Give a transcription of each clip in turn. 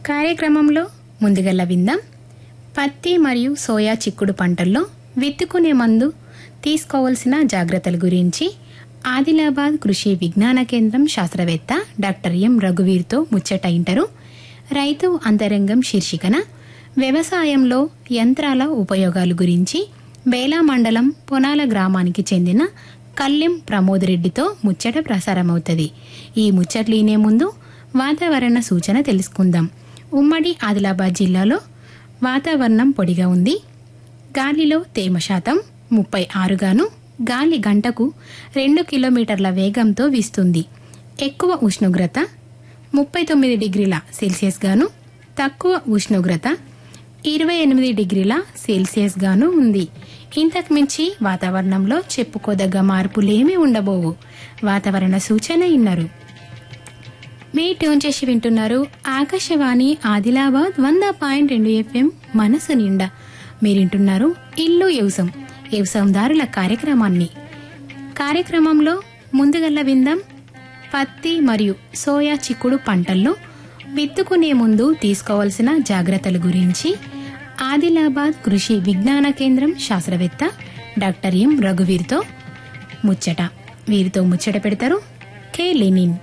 కార్యక్రమంలో ముందుగల విందాం పత్తి మరియు సోయా చిక్కుడు పంటల్లో విత్తుకునే మందు తీసుకోవాల్సిన జాగ్రత్తల గురించి ఆదిలాబాద్ కృషి విజ్ఞాన కేంద్రం శాస్త్రవేత్త డాక్టర్ ఎం రఘువీర్తో ముచ్చట ఇంటరు రైతు అంతరంగం శీర్షికన వ్యవసాయంలో యంత్రాల ఉపయోగాలు గురించి బేలా మండలం పొనాల గ్రామానికి చెందిన కల్లెం ప్రమోద్ రెడ్డితో ముచ్చట ప్రసారమవుతుంది ఈ ముచ్చట్లీనే ముందు వాతావరణ సూచన తెలుసుకుందాం ఉమ్మడి ఆదిలాబాద్ జిల్లాలో వాతావరణం పొడిగా ఉంది గాలిలో తేమ శాతం ముప్పై ఆరుగాను గాలి గంటకు రెండు కిలోమీటర్ల వేగంతో వీస్తుంది ఎక్కువ ఉష్ణోగ్రత ముప్పై తొమ్మిది డిగ్రీల సెల్సియస్ గాను తక్కువ ఉష్ణోగ్రత ఇరవై ఎనిమిది డిగ్రీల సెల్సియస్ గాను ఉంది ఇంతకు మించి వాతావరణంలో చెప్పుకోదగ్గ మార్పులేమీ ఉండబోవు వాతావరణ సూచన ఇన్నారు మీ ట్యూన్ చేసి వింటున్నారు ఆకాశవాణి ఆదిలాబాద్ వంద పాయింట్ రెండు ఎఫ్ఎం మనసు నిండా మీరింటున్నారు ఇల్లు వ్యవసం వ్యవసాయదారుల కార్యక్రమాన్ని కార్యక్రమంలో ముందుగల్ల విందాం పత్తి మరియు సోయా చిక్కుడు పంటల్లో విత్తుకునే ముందు తీసుకోవాల్సిన జాగ్రత్తల గురించి ఆదిలాబాద్ కృషి విజ్ఞాన కేంద్రం శాస్త్రవేత్త డాక్టర్ ఎం రఘువీర్తో ముచ్చట వీరితో ముచ్చట పెడతారు కె లెనిన్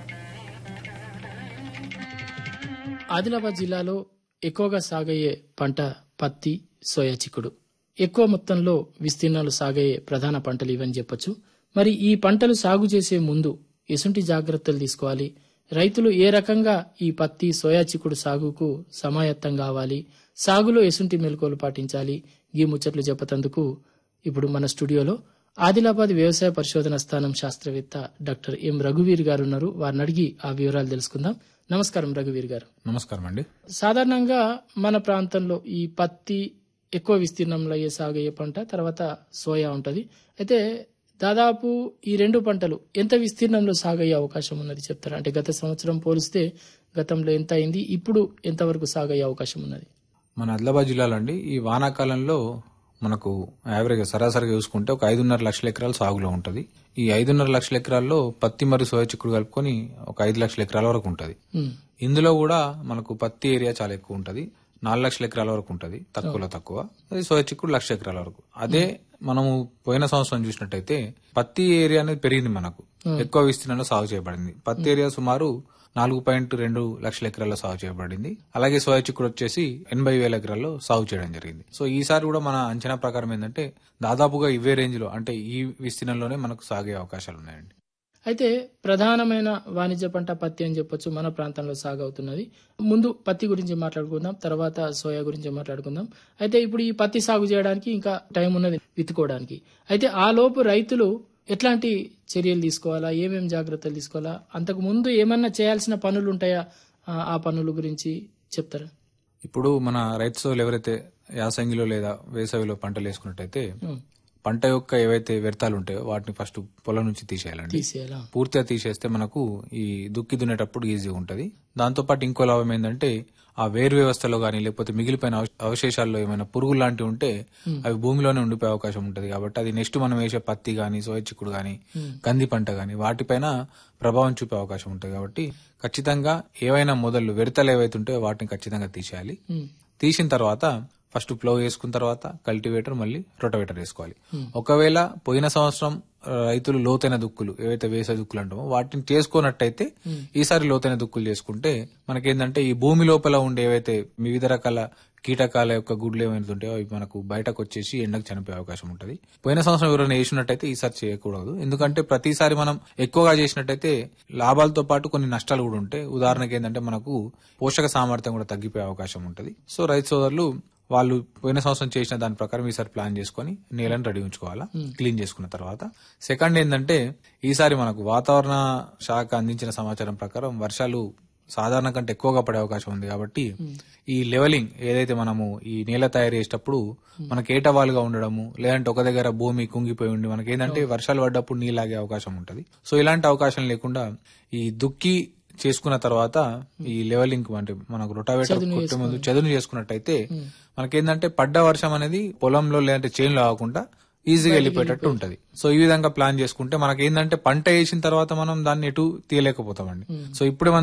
ఆదిలాబాద్ జిల్లాలో ఎక్కువగా సాగయ్యే పంట పత్తి సోయా చిక్కుడు ఎక్కువ మొత్తంలో విస్తీర్ణాలు సాగయ్యే ప్రధాన పంటలు ఇవని చెప్పొచ్చు మరి ఈ పంటలు సాగు చేసే ముందు ఎసుంటి జాగ్రత్తలు తీసుకోవాలి రైతులు ఏ రకంగా ఈ పత్తి సోయా చిక్కుడు సాగుకు సమాయత్తం కావాలి సాగులో ఎసుంటి మెలకువలు పాటించాలి ఈ ముచ్చట్లు చెప్పతందుకు ఇప్పుడు మన స్టూడియోలో ఆదిలాబాద్ వ్యవసాయ పరిశోధన స్థానం శాస్త్రవేత్త డాక్టర్ ఎం రఘువీర్ గారు ఉన్నారు వారిని అడిగి ఆ వివరాలు తెలుసుకుందాం నమస్కారం రఘువీర్ గారు నమస్కారం అండి సాధారణంగా మన ప్రాంతంలో ఈ పత్తి ఎక్కువ విస్తీర్ణంలో అయ్యే సాగయ్యే పంట తర్వాత సోయా ఉంటది అయితే దాదాపు ఈ రెండు పంటలు ఎంత విస్తీర్ణంలో సాగయ్యే అవకాశం ఉన్నది చెప్తారా అంటే గత సంవత్సరం పోలిస్తే గతంలో ఎంత అయింది ఇప్పుడు ఎంతవరకు సాగయ్యే అవకాశం ఉన్నది మన ఆదిలాబాద్ జిల్లాలో అండి ఈ వానాకాలంలో మనకు యావరేజ్ సరాసరిగా చూసుకుంటే ఒక ఐదున్నర లక్షల ఎకరాలు సాగులో ఉంటది ఈ ఐదున్నర లక్షల ఎకరాల్లో పత్తి మరియు సోయా చిక్కుడు కలుపుకొని ఒక ఐదు లక్షల ఎకరాల వరకు ఉంటది ఉమ్, ఇందులో కూడా మనకు పత్తి ఏరియా చాలా ఎక్కువ ఉంటది నాలుగు లక్షల ఎకరాల వరకు ఉంటది తక్కువలో తక్కువ అది సోయా చిక్కుడు లక్ష ఎకరాల వరకు అదే మనము పోయిన సంవత్సరం చూసినట్టయితే పత్తి ఏరియా అనేది పెరిగింది మనకు ఎక్కువ విస్తీర్ణంలో సాగు చేయబడింది పత్తి ఏరియా సుమారు నాలుగు పాయింట్ రెండు లక్షల ఎకరాల్లో సాగు చేయబడింది అలాగే సోయా చిక్కుడు వచ్చేసి ఎనభై వేల ఎకరాల్లో సాగు చేయడం జరిగింది సో ఈసారి కూడా మన అంచనా ప్రకారం ఏంటంటే దాదాపుగా ఇవే రేంజ్ లో అంటే ఈ విస్తీర్ణంలోనే మనకు సాగే అవకాశాలు ఉన్నాయండి అయితే ప్రధానమైన వాణిజ్య పంట పత్తి అని చెప్పొచ్చు మన ప్రాంతంలో సాగు అవుతున్నది ముందు పత్తి గురించి మాట్లాడుకుందాం తర్వాత సోయా గురించి మాట్లాడుకుందాం అయితే ఇప్పుడు ఈ పత్తి సాగు చేయడానికి ఇంకా టైం ఉన్నది విత్తుకోవడానికి అయితే ఆ లోపు రైతులు ఎట్లాంటి చర్యలు తీసుకోవాలా ఏమేం జాగ్రత్తలు తీసుకోవాలా అంతకు ముందు ఏమన్నా చేయాల్సిన పనులు ఉంటాయా ఆ, ఆ పనుల గురించి చెప్తారా ఇప్పుడు మన రైతు సోదరులు ఎవరైతే యాసంగిలో లేదా వేసవిలో పంటలు వేసుకున్నట్టయితే ఉం, పంట యొక్క ఏవైతే వ్యర్థాలు ఉంటాయో వాటిని ఫస్ట్ పొలం నుంచి తీసేయాలండి తీసేయాలా పూర్తిగా తీసేస్తే మనకు ఈ దుక్కి దున్నేటప్పుడు ఈజీగా ఉంటది దాంతో పాటు ఇంకో లాభం ఏంటంటే ఆ వేరు వ్యవస్థలో గానీ లేకపోతే మిగిలిపోయిన అవ- అవశేషాల్లో ఏమైనా పురుగులు లాంటివి ఉంటే అవి భూమిలోనే ఉండిపోయే అవకాశం ఉంటది కాబట్టి అది నెక్స్ట్ మనం వేసే పత్తి గాని సోయ చిక్కుడు గాని కంది పంట గాని వాటిపైన ప్రభావం చూపే అవకాశం ఉంటది కాబట్టి ఖచ్చితంగా ఏవైనా మొదళ్ళు విడతలు ఏవైతే ఉంటాయో వాటిని ఖచ్చితంగా తీసేయాలి ఉం, తీసిన తర్వాత ఫస్ట్ ప్లో వేసుకున్న తర్వాత కల్టివేటర్ మళ్ళీ రొటవేటర్ వేసుకోవాలి ఒకవేళ పోయిన సంవత్సరం ఆ, రైతులు లోతైన దుక్కులు ఏవైతే వేసే దుక్కులు అంటామో వాటిని చేసుకున్నట్టయితే ఈసారి లోతైన దుక్కులు చేసుకుంటే మనకేంటంటే ఈ భూమి లోపల ఉండే ఏవైతే వివిధ రకాల కీటకాల యొక్క గుడ్లు ఏమైనా ఉంటాయో అవి మనకు బయటకు వచ్చేసి ఎండకు చనిపోయే అవకాశం ఉంటుంది పోయిన సంవత్సరం ఎవరైనా వేసినట్టయితే ఈసారి చేయకూడదు ఎందుకంటే ప్రతిసారి మనం ఎక్కువగా చేసినట్టయితే లాభాలతో పాటు కొన్ని నష్టాలు కూడా ఉంటాయి ఉదాహరణకి ఏంటంటే మనకు పోషక సామర్థ్యం కూడా తగ్గిపోయే అవకాశం ఉంటుంది సో రైతు సోదరులు వాళ్ళు పోయిన సంవత్సరం చేసిన దాని ప్రకారం ఈసారి ప్లాన్ చేసుకొని నేలను రెడీ ఉంచుకోవాలా క్లీన్ చేసుకున్న తర్వాత సెకండ్ ఏంటంటే ఈసారి మనకు వాతావరణ శాఖ అందించిన సమాచారం ప్రకారం వర్షాలు సాధారణ కంటే ఎక్కువగా పడే అవకాశం ఉంది కాబట్టి ఈ లెవెలింగ్ ఏదైతే మనము ఈ నేల తయారు చేసేటప్పుడు మనకి ఏటవాలుగా ఉండడము లేదంటే ఒక దగ్గర భూమి కుంగిపోయి ఉండి మనకి ఏంటంటే వర్షాలు పడ్డప్పుడు నీళ్ళాగే అవకాశం ఉంటది సో ఇలాంటి అవకాశం లేకుండా ఈ దుక్కి చేసుకున్న తర్వాత ఈ లెవెలింగ్ అంటే మనకు రొటావేటర్ కొట్టే ముందు చదును చేసుకున్నట్టయితే మనకేంటంటే పడ్డ వర్షం అనేది పొలంలో లేదంటే చేనులో కాకుండా ఈజీగా వెళ్ళిపోయేటట్టు ఉంటది సో ఈ విధంగా ప్లాన్ చేసుకుంటే మనకి ఏంటంటే పంట వేసిన తర్వాత మనం దాన్ని ఎటు తీయలేకపోతామండి సో ఇప్పుడే మనం